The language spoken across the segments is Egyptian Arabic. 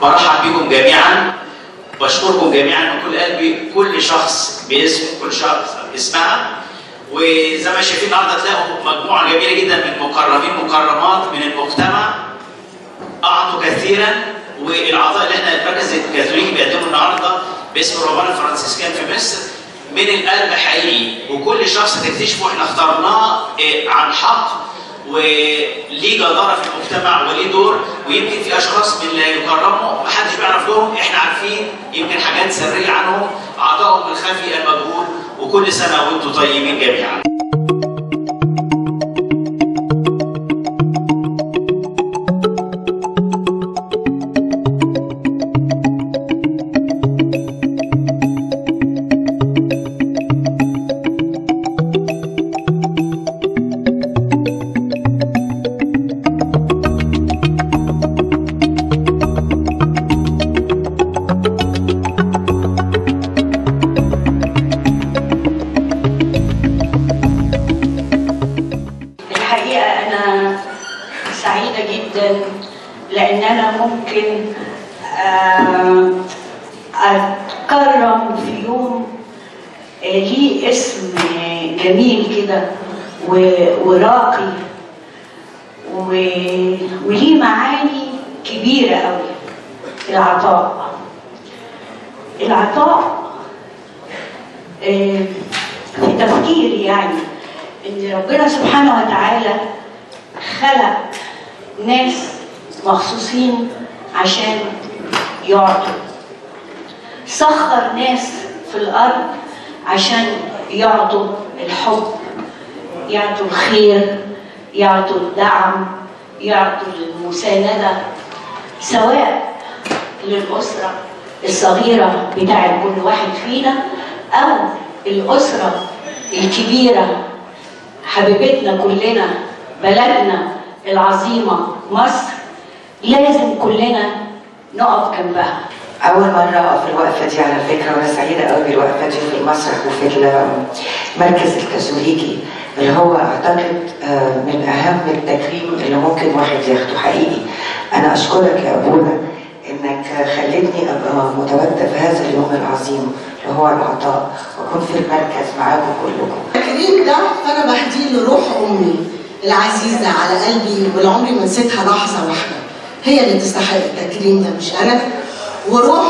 برحب بكم جميعا بشكركم جميعا من كل قلبي كل شخص باسم كل شخص باسمها وزي ما شايفين النهارده تلاقوا مجموعه جميله جدا من مكرمين مكرمات من المجتمع اعطوا كثيرا والعطاء اللي احنا المركز الكاثوليكي بيقدمه النهارده باسم الرهبان الفرنسيسكان في مصر من القلب حقيقي وكل شخص هتكتشفوا احنا اخترناه اه، عن حق وليه جداره في المجتمع وليه دور ويمكن في اشخاص من اللي يكرموا محدش بيعرف دورهم احنا عارفين يمكن حاجات سريه عنهم عطائهم الخفي المجهول وكل سنه وانتم طيبين جميعا الحقيقة أنا سعيدة جدا لأن أنا ممكن آه، أتكرم في يوم آه، ليه اسم آه، جميل كده و- وراقي و- وليه معاني كبيرة قوي العطاء العطاء آه، في تفكيري يعني ان ربنا سبحانه وتعالى خلق ناس مخصوصين عشان يعطوا سخر ناس في الارض عشان يعطوا الحب يعطوا الخير يعطوا الدعم يعطوا المساندة سواء للأسرة الصغيرة بتاعت كل واحد فينا أو الأسرة الكبيرة حبيبتنا كلنا بلدنا العظيمة مصر لازم كلنا نقف جنبها أول مرة أقف الوقفة دي على فكرة وأنا سعيدة قوي بالوقفة دي في المسرح وفي المركز الكاثوليكي اللي هو أعتقد آه، من أهم التكريم اللي ممكن واحد ياخده حقيقي أنا أشكرك يا أبونا إنك خلتني أبقى متواجدة في هذا اليوم العظيم اللي هو العطاء وأكون في المركز معاكم كلكم التكريم ده فانا بهديه لروح امي العزيزه على قلبي واللي عمري ما نسيتها لحظه واحده هي اللي تستحق التكريم ده مش انا وروح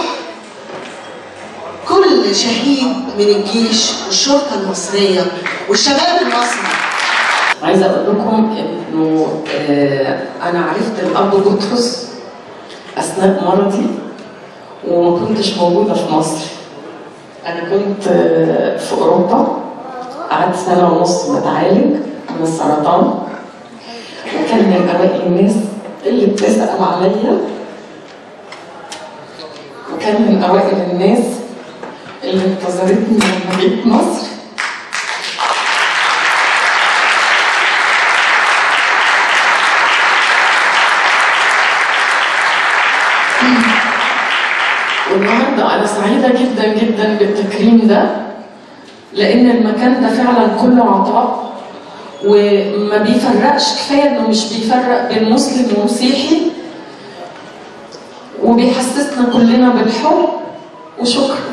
كل شهيد من الجيش والشرطه المصريه والشباب المصري عايزه اقول لكم انه آه، انا عرفت الاب بطرس اثناء مرضي وما كنتش موجوده في مصر انا كنت آه، في اوروبا قعدت سنه ونص بتعالج من السرطان وكان من اوائل الناس اللي بتسال عليا وكان من اوائل الناس اللي انتظرتني لما جيت مصر والنهارده انا سعيده جدا جدا بالتكريم ده لان المكان ده فعلا كله عطاء وما بيفرقش كفايه انه مش بيفرق بين مسلم ومسيحي وبيحسسنا كلنا بالحب وشكرا